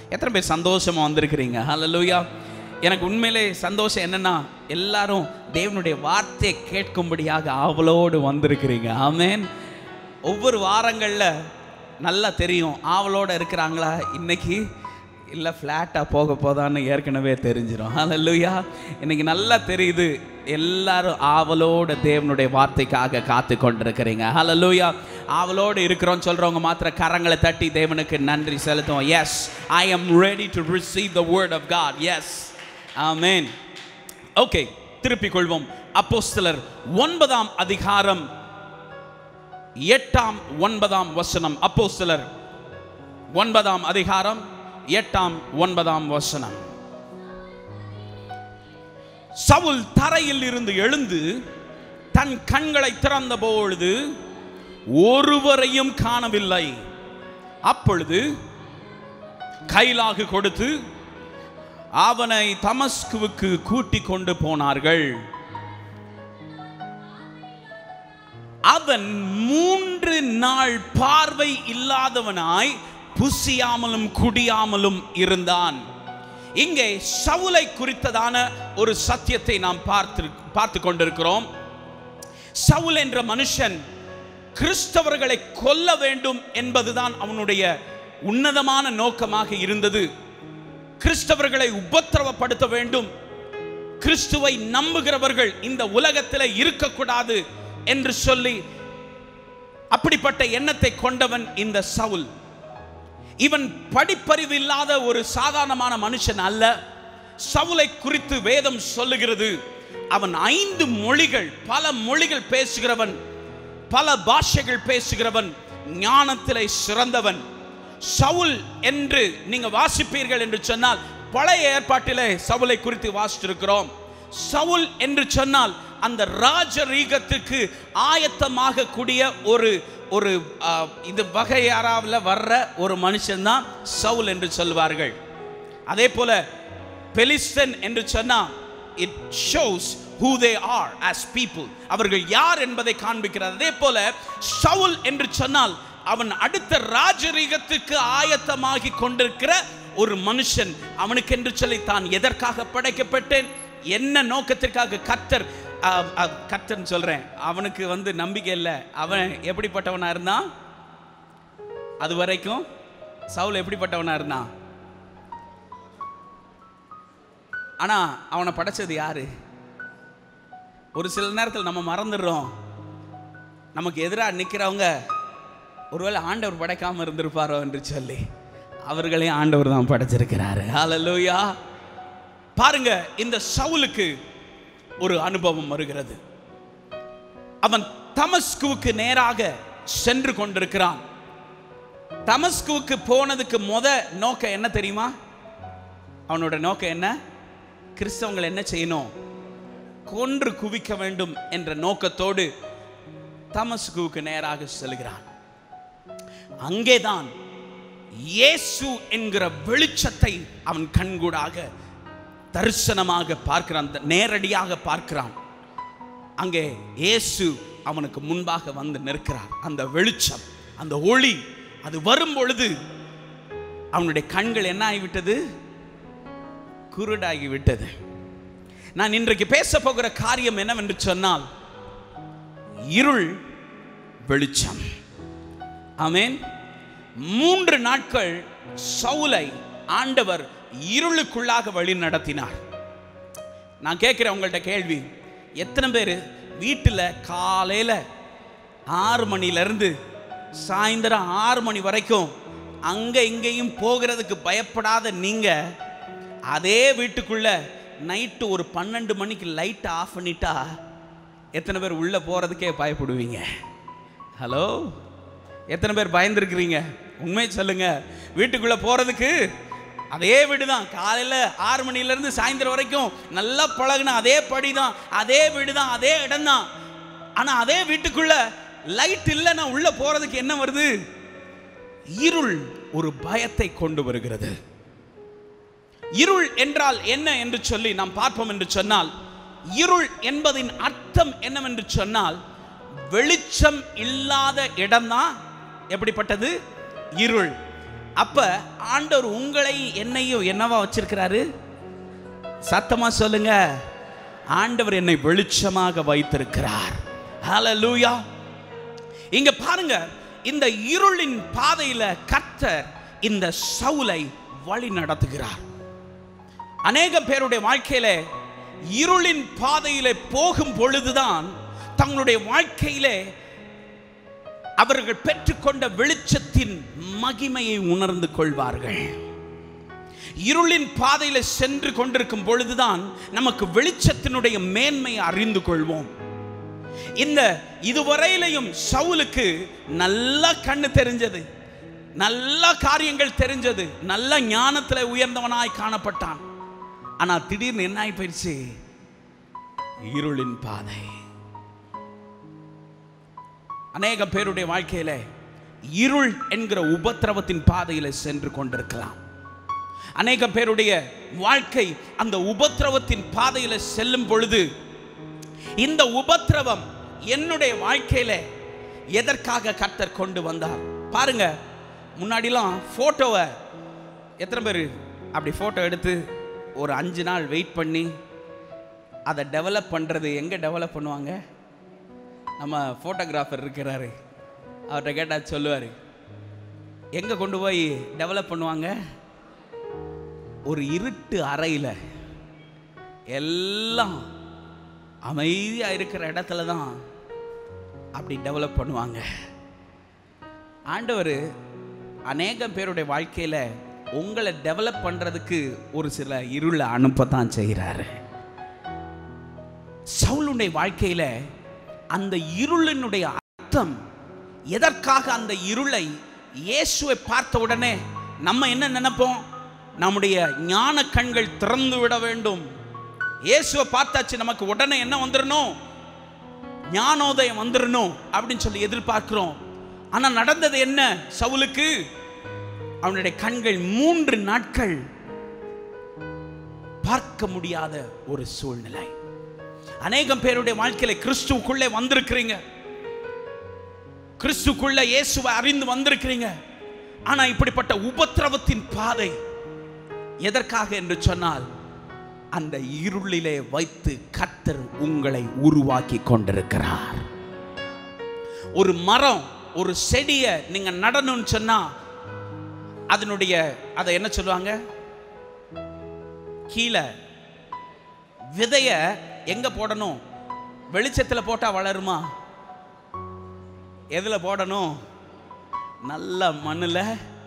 எத்தனை பேர் சந்தோஷமா வந்திருக்கிறீங்க ஹalleluya எனக்கு உண்மையிலே சந்தோஷம் என்னன்னா எல்லாரும் தேவனுடைய வார்த்தையை கேட்கும்படியாக ஆவலோடு வந்திருக்கிறீங்க ஆமென் ஒவ்வொரு வாரங்களில் நல்லா தெரியும் ஆவலோட இருக்கிறாங்களா இன்னைக்கு இல்லை ஃப்ளாட்டாக போக போதான்னு ஏற்கனவே தெரிஞ்சிடும் ஹalleluya இன்னைக்கு நல்லா தெரியுது எல்லாரும் ஆவலோட தேவனுடைய வார்த்தைக்காக காத்து கொண்டிருக்கிறீங்க ஹalleluya ஆவலோடு இருக்கிறோம் சொல்றவங்க மாத்திர கரங்களை தட்டி தேவனுக்கு நன்றி செலுத்துவோம் yes I am ready to receive the word of God yes ஆமென் ஓகே திருப்பிக் கொள்வோம் அப்போஸ்தலர் ஒன்பதாம் அதிகாரம் எட்டாம் ஒன்பதாம் வசனம் அப்போஸ்தலர் ஒன்பதாம் அதிகாரம் எட்டாம் ஒன்பதாம் வசனம் சவுல் தரையில் இருந்து எழுந்து தன் கண்களை திறந்த பொழுது ஒருவரையும் காணவில்லை அப்பொழுது கைலாகு கொடுத்து அவனை தமஸ்குவுக்கு கூட்டிக் கொண்டு போனார்கள் அவன் மூன்று நாள் பார்வை இல்லாதவனாய் புசியாமலும் குடியாமலும் இருந்தான் இங்கே சவுலை குறித்ததான ஒரு சத்தியத்தை நாம் பார்த்து பார்த்து கொண்டிருக்கிறோம் சவுல் என்ற மனுஷன் கிறிஸ்தவர்களை கொல்ல வேண்டும் என்பதுதான் அவனுடைய உன்னதமான நோக்கமாக இருந்தது கிறிஸ்தவர்களை உபத்திரவப்படுத்த வேண்டும் கிறிஸ்துவை நம்புகிறவர்கள் இந்த உலகத்தில் இருக்கக்கூடாது என்று சொல்லி அப்படிப்பட்ட எண்ணத்தை கொண்டவன் இந்த சவுல் இவன் படிப்பறிவு இல்லாத ஒரு சாதாரணமான மனுஷன் அல்ல சவுலை குறித்து வேதம் சொல்லுகிறது அவன் ஐந்து மொழிகள் பல மொழிகள் பேசுகிறவன் பல பாஷைகள் பேசுகிறவன் ஞானத்திலே சிறந்தவன் சவுல் என்று நீங்க வாசிப்பீர்கள் என்று சொன்னால் பழைய ஏற்பாட்டிலே சவுலை குறித்து வாசித்திருக்கிறோம் சவுல் என்று சொன்னால் அந்த ராஜரீகத்துக்கு ஆயத்தமாக கூடிய ஒரு ஒரு ஆ, இது வகையாராவில் வர்ற ஒரு மனுஷன்தான் சவுல் என்று சொல்வார்கள் அதே போல பெலிஸ்தன் என்று சொன்னா it shows who they are as people அவர்கள் யார் என்பதை காண்பிக்கிறது அதே போல சவுல் என்று சொன்னால் அவன் அடுத்த ராஜரீகத்துக்கு ஆயத்தமாகி கொண்டிருக்கிற ஒரு மனுஷன் அவனுக்கு என்று சொல்லி தான் எதற்காக படைக்கப்பட்டேன் என்ன நோக்கத்திற்காக கத்தர் கத்தர்னு சொல்றேன் அவனுக்கு வந்து நம்பிக்கை இல்லை அவன் எப்படிப்பட்டவனா இருந்தான் அது வரைக்கும் சவுல் எப்படிப்பட்டவனா இருந்தான் ஆனா அவனை படைச்சது யாரு ஒரு சில நேரத்தில் நம்ம மறந்துடுறோம் நமக்கு எதிராக நிற்கிறவங்க ஒருவேளை ஆண்டவர் படைக்காம இருந்திருப்பாரோ என்று சொல்லி அவர்களையும் ஆண்டவர் தான் படைச்சிருக்கிறாரு ஹalleluya பாருங்க இந்த சவுலுக்கு ஒரு அனுபவம் வருகிறது அவன் தமஸ்குவுக்கு நேராக சென்று கொண்டிருக்கிறான் தமஸ்குவுக்கு போனதுக்கு முத நோக்கம் என்ன தெரியுமா அவனோட நோக்கம் என்ன கிறிஸ்தவங்களை என்ன செய்யணும் கொன்று குவிக்க வேண்டும் என்ற நோக்கத்தோடு தமஸ்குவுக்கு நேராக செல்கிறான் அங்கேதான் இயேசு என்கிற வெளிச்சத்தை அவன் கண்கூடாக தரிசனமாக பார்க்கிறான் நேரடியாக பார்க்கிறான் அங்கே இயேசு அவனுக்கு முன்பாக வந்து நிற்கிறார் அந்த வெளிச்சம் அந்த ஒளி அது வரும் பொழுது அவனுடைய கண்கள் என்ன ஆகிவிட்டது குருடாகி விட்டது நான் இன்றைக்கு பேச போகிற காரியம் என்னவென்று சொன்னால் இருள் வெளிச்சம் ஆமென் மூன்று நாட்கள் சவுலை ஆண்டவர் இருளுக்குள்ளாக வழி நடத்தினார் நான் கேட்கிறேன் உங்கள்ட்ட கேள்வி எத்தனை பேர் வீட்டில் காலையில் ஆறு மணிலேருந்து சாயந்தரம் ஆறு மணி வரைக்கும் அங்கே இங்கேயும் போகிறதுக்கு பயப்படாத நீங்கள் அதே வீட்டுக்குள்ள நைட்டு ஒரு பன்னெண்டு மணிக்கு லைட்டை ஆஃப் பண்ணிட்டா எத்தனை பேர் உள்ளே போகிறதுக்கே பயப்படுவீங்க ஹலோ எத்தனை பேர் பயந்துருக்கிறீங்க உண்மை சொல்லுங்க வீட்டுக்குள்ளே போகிறதுக்கு அதே வீடு தான் காலையில் ஆறு மணிலேருந்து சாயந்தரம் வரைக்கும் நல்லா பழகுன அதே படி தான் அதே வீடு தான் அதே இடம் தான் ஆனால் அதே வீட்டுக்குள்ள லைட் இல்லைன்னா உள்ளே போகிறதுக்கு என்ன வருது இருள் ஒரு பயத்தை கொண்டு வருகிறது இருள் என்றால் என்ன என்று சொல்லி நாம் பார்ப்போம் என்று சொன்னால் இருள் என்பதின் அர்த்தம் என்னவென்று சொன்னால் வெளிச்சம் இல்லாத இடம்தான் எப்படிப்பட்டது இருள் அப்ப ஆண்டவர் உங்களை என்னையும் என்னவா வச்சிருக்கிறாரு சத்தமா சொல்லுங்க ஆண்டவர் என்னை வெளிச்சமாக வைத்திருக்கிறார் ஹalleluya இங்க பாருங்க இந்த இருளின் பாதையில கர்த்தர் இந்த சவுலை வழி நடத்துகிறார் அநேக பேருடைய வாழ்க்கையில இருளின் பாதையிலே போகும் பொழுதுதான் தங்களுடைய வாழ்க்கையிலே அவர்கள் பெற்றுக்கொண்ட வெளிச்சத்தின் மகிமையை உணர்ந்து கொள்வார்கள் இருளின் பாதையில சென்று கொண்டிருக்கும் பொழுதுதான் நமக்கு வெளிச்சத்தினுடைய மேன்மையை அறிந்து கொள்வோம் இந்த இதுவரையிலையும் சவுலுக்கு நல்ல கண்ணு தெரிஞ்சது நல்ல காரியங்கள் தெரிஞ்சது நல்ல ஞானத்துல உயர்ந்தவனாய் காணப்பட்டான் ஆனா திடீர்னு என்ன ஆகி போயிடுச்சு இருளின் பாதை அநேக பேருடைய வாழ்க்கையில இருள் என்கிற உபத்திரவத்தின் பாதையில சென்று கொண்டிருக்கலாம் அநேக பேருடைய வாழ்க்கை அந்த உபத்திரவத்தின் பாதையில செல்லும் பொழுது இந்த உபத்திரவம் என்னுடைய வாழ்க்கையில எதற்காக கர்த்தர் கொண்டு வந்தார் பாருங்க முன்னாடிலாம் போட்டோவை எத்தனை பேர் அப்படி போட்டோ எடுத்து ஒரு அஞ்சு நாள் வெயிட் பண்ணி அதை டெவலப் பண்ணுறது எங்கே டெவலப் பண்ணுவாங்க நம்ம ஃபோட்டோகிராஃபர் இருக்கிறாரு அவர்கிட்ட கேட்டால் சொல்லுவார் எங்கே கொண்டு போய் டெவலப் பண்ணுவாங்க ஒரு இருட்டு அறையில் எல்லாம் அமைதியாக இருக்கிற இடத்துல தான் அப்படி டெவலப் பண்ணுவாங்க ஆண்டவர் அநேகம் பேருடைய வாழ்க்கையில் உங்களை டெவலப் பண்ணுறதுக்கு ஒரு சில இருளை அனுப்பத்தான் செய்கிறாரு சவுளுடைய வாழ்க்கையில் அந்த இருளினுடைய அர்த்தம் எதற்காக அந்த இருளை இயேசுவை பார்த்த உடனே நம்ம என்ன நினைப்போம் நம்முடைய ஞான கண்கள் திறந்து விட வேண்டும் இயேசுவை பார்த்தாச்சு நமக்கு உடனே என்ன வந்துடணும் ஞானோதயம் வந்துடணும் அப்படின்னு சொல்லி எதிர்பார்க்கிறோம் ஆனா நடந்தது என்ன சவுலுக்கு அவனுடைய கண்கள் மூன்று நாட்கள் பார்க்க முடியாத ஒரு சூழ்நிலை அநேகம் பேருடைய வாழ்க்கையில கிறிஸ்துவுக்குள்ளே வந்திருக்கிறீங்க கிறிஸ்துக்குள்ள இயேசுவை அறிந்து வந்திருக்கிறீங்க ஆனா இப்படிப்பட்ட உபத்திரவத்தின் பாதை எதற்காக என்று சொன்னால் அந்த இருளிலே வைத்து கர்த்தர் உங்களை உருவாக்கி கொண்டிருக்கிறார் ஒரு மரம் ஒரு செடியை நீங்க நடணும்னு சொன்னா அதனுடைய அதை என்ன சொல்லுவாங்க கீழே விதைய எங்க போடணும் வெளிச்சத்துல போட்டா வளருமா எதுல போடணும் நல்ல மண்ணுல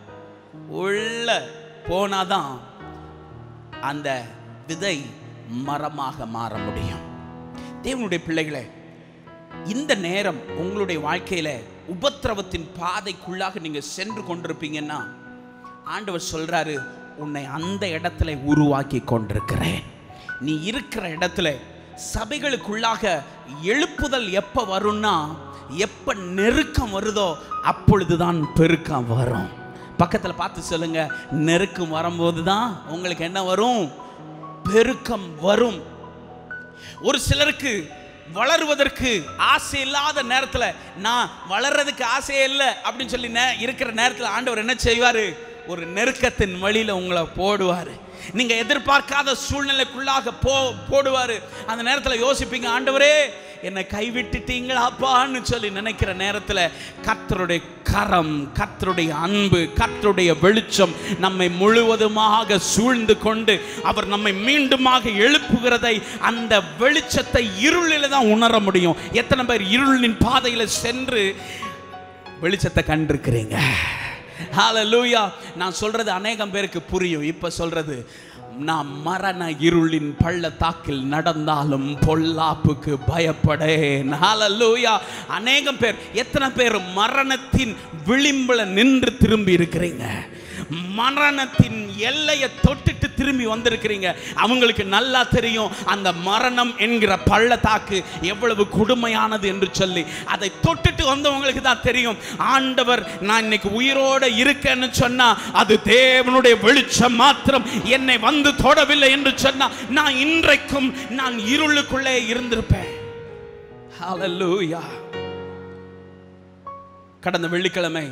உள்ள போனாதான் அந்த விதை மரமாக மாற முடியும் தேவனுடைய பிள்ளைகளே இந்த நேரம் உங்களுடைய வாழ்க்கையில உபத்திரவத்தின் பாதைக்குள்ளாக நீங்க சென்று கொண்டிருப்பீங்கன்னா ஆண்டவர் சொல்றாரு உன்னை அந்த இடத்துல உருவாக்கி கொண்டிருக்கிறேன் நீ இருக்கிற இடத்துல சபைகளுக்குள்ளாக எழுப்புதல் எப்ப வரும்னா எப்ப நெருக்கம் வருதோ அப்பொழுதுதான் பெருக்கம் வரும் பக்கத்துல பார்த்து சொல்லுங்க நெருக்கம் வரும்போது தான் உங்களுக்கு என்ன வரும் பெருக்கம் வரும் ஒரு சிலருக்கு வளருவதற்கு ஆசை இல்லாத நேரத்துல நான் வளர்றதுக்கு ஆசையே இல்லை அப்படின்னு சொல்லி நே- இருக்கிற நேரத்துல ஆண்டவர் என்ன செய்வாரு ஒரு நெருக்கத்தின் வழியில உங்களை போடுவாரு நீங்க எதிர்பார்க்காத சூழ்நிலைக்குள்ளாக போ போடுவாரு அந்த நேரத்துல யோசிப்பீங்க ஆண்டவரே என்னை கைவிட்டுட்டீங்களாப்பான்னு சொல்லி நினைக்கிற நேரத்துல கர்த்தருடைய கரம் கர்த்தருடைய அன்பு கர்த்தருடைய வெளிச்சம் நம்மை முழுவதுமாக சூழ்ந்து கொண்டு அவர் நம்மை மீண்டுமாக எழுப்புகிறதை அந்த வெளிச்சத்தை இருளில் தான் உணர முடியும் எத்தனை பேர் இருளின் பாதையில சென்று வெளிச்சத்தை கண்டிருக்கிறீங்க ஹalleluya நான் சொல்றது அநேகம் பேருக்கு புரியும் இப்ப சொல்றது நான் மரண இருளின் பள்ளத்தாக்கில் நடந்தாலும் பொல்லாப்புக்கு பயப்படேன் ஹalleluya அநேகம் பேர் எத்தனை பேர் மரணத்தின் விளிம்புல நின்று திரும்பி இருக்கிறீங்க மரணத்தின் எல்லையை தொட்டுட்டு திரும்பி வந்திருக்கிறீங்க அவங்களுக்கு நல்லா தெரியும் அந்த மரணம் என்கிற பள்ளத்தாக்கு எவ்வளவு கொடுமையானது என்று சொல்லி அதை தொட்டுட்டு வந்தவங்களுக்கு தான் தெரியும் ஆண்டவர் நான் இன்னைக்கு உயிரோட இருக்கேன்னு சொன்னா அது தேவனுடைய வெளிச்சம் மாத்திரம் என்னை வந்து தொடவில்லை என்று சொன்னா நான் இன்றைக்கும் நான் இருளுக்குள்ளே இருந்திருப்பேன் ஹalleluya கடந்த வெள்ளிக்கிழமை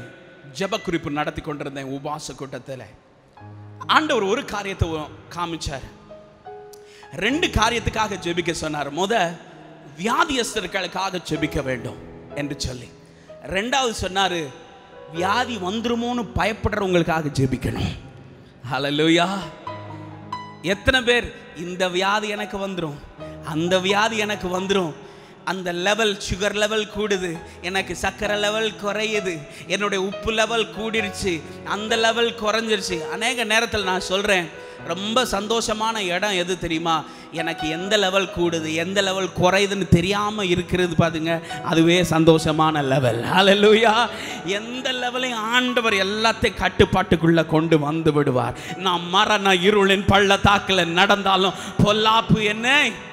ஜெப குறிப்பு நடத்தி கொண்டிருந்தேன் உபாச கூட்டத்தில் ஆண்டவர் ஒரு காரியத்தை உ- காமிச்சார் ரெண்டு காரியத்துக்காக ஜெபிக்க சொன்னார் முத வியாதியஸ்தர்களுக்காக ஜெபிக்க வேண்டும் என்று சொல்லி ரெண்டாவது சொன்னாரு வியாதி வந்துருமோன்னு பயப்படுறவங்களுக்காக ஜெபிக்கணும் ஹalleluya எத்தனை பேர் இந்த வியாதி எனக்கு வந்துடும் அந்த வியாதி எனக்கு வந்துடும் அந்த லெவல் சுகர் லெவல் கூடுது எனக்கு சர்க்கரை லெவல் குறையுது என்னுடைய உப்பு லெவல் கூடிருச்சு அந்த லெவல் குறைஞ்சிருச்சு அநேக நேரத்தில் நான் சொல்கிறேன் ரொம்ப சந்தோஷமான இடம் எது தெரியுமா எனக்கு எந்த லெவல் கூடுது எந்த லெவல் குறையுதுன்னு தெரியாமல் இருக்கிறது பாருங்க அதுவே சந்தோஷமான லெவல் ஹalleluya எந்த லெவலையும் ஆண்டவர் எல்லாத்தையும் கட்டுப்பாட்டுக்குள்ள கொண்டு வந்து விடுவார் நான் மரண இருளின் பள்ளத்தாக்கில் நடந்தாலும் பொல்லாப்பு என்ன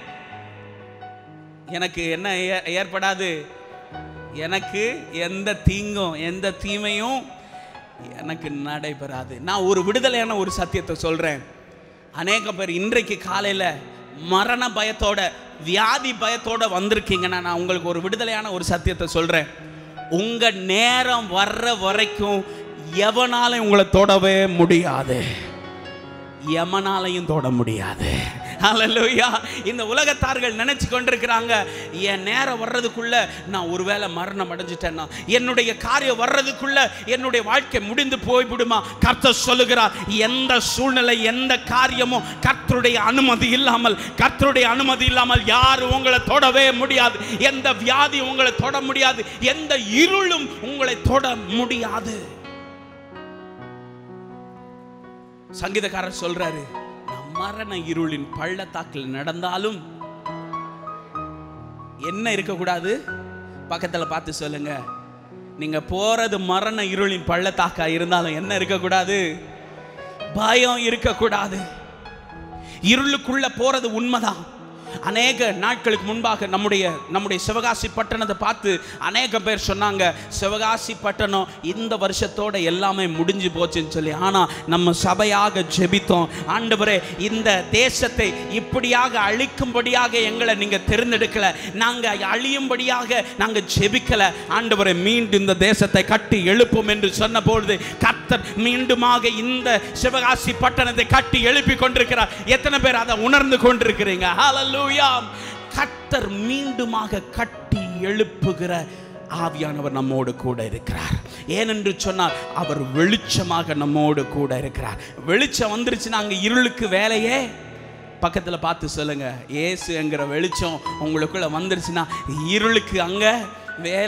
எனக்கு என்ன ஏ- ஏற்படாது எனக்கு எந்த தீங்கும் எந்த தீமையும் எனக்கு நடைபெறாது நான் ஒரு விடுதலையான ஒரு சத்தியத்தை சொல்றேன் அநேக பேர் இன்றைக்கு காலையில மரண பயத்தோட வியாதி பயத்தோட வந்திருக்கீங்கன்னா நான் உங்களுக்கு ஒரு விடுதலையான ஒரு சத்தியத்தை சொல்றேன் உங்க நேரம் வர்ற வரைக்கும் எவனாலும் உங்களை தொடவே முடியாது எமனாலையும் தொட முடியாது ஹalleluya இந்த உலகத்தார்கள் நினைச்சு கொண்டிருக்கிறாங்க என் நேரம் வர்றதுக்குள்ள நான் ஒருவேளை மரணம் அடைஞ்சிட்டேன்னா என்னுடைய காரியம் வர்றதுக்குள்ள என்னுடைய வாழ்க்கை முடிந்து போய்விடுமா கர்த்தர் சொல்லுகிறார் எந்த சூழ்நிலை எந்த காரியமும் கர்த்தருடைய அனுமதி இல்லாமல் கர்த்தருடைய அனுமதி இல்லாமல் யாரும் உங்களை தொடவே முடியாது எந்த வியாதி உங்களை தொட முடியாது எந்த இருளும் உங்களை தொட முடியாது சங்கீதக்காரர் சொல்றாரு நான் மரண இருளின் பள்ளத்தாக்கில் நடந்தாலும் என்ன இருக்கக்கூடாது பக்கத்துல பார்த்து சொல்லுங்க நீங்க போறது மரண இருளின் பள்ளத்தாக்கா இருந்தாலும் என்ன இருக்கக்கூடாது பயம் இருக்கக்கூடாது இருளுக்குள்ள போறது உண்மைதான் அநேக நாட்களுக்கு முன்பாக நம்முடைய நம்முடைய சிவகாசி பட்டணத்தை பார்த்து அநேக பேர் சொன்னாங்க சிவகாசி பட்டணம் இந்த வருஷத்தோட எல்லாமே முடிஞ்சு போச்சுன்னு சொல்லி ஆனால் நம்ம சபையாக ஜெபித்தோம் ஆண்டவரே இந்த தேசத்தை இப்படியாக அழிக்கும்படியாக எங்களை நீங்கள் தேர்ந்தெடுக்கல நாங்கள் அழியும்படியாக நாங்கள் ஜெபிக்கல ஆண்டவரை மீண்டும் இந்த தேசத்தை கட்டி எழுப்பும் என்று சொன்ன பொழுது கர்த்தர் மீண்டுமாக இந்த சிவகாசி பட்டணத்தை கட்டி எழுப்பி கொண்டிருக்கிறார் எத்தனை பேர் அதை உணர்ந்து கொண்டிருக்கிறீங்க ஹalleluya கர்த்தர் மீண்டுமாக கட்டி எழுப்புகிற ஆவியானவர் நம்மோடு கூட இருக்கிறார் ஏனென்று சொன்னால் அவர் வெளிச்சமாக நம்மோடு கூட இருக்கிறார் வெளிச்சம் வந்துருச்சுன்னா அங்கே இருளுக்கு வேலையே பக்கத்தில் பார்த்து சொல்லுங்க இயேசு என்கிற வெளிச்சம் உங்களுக்குள்ள வந்துருச்சுன்னா இருளுக்கு அங்கே வேலை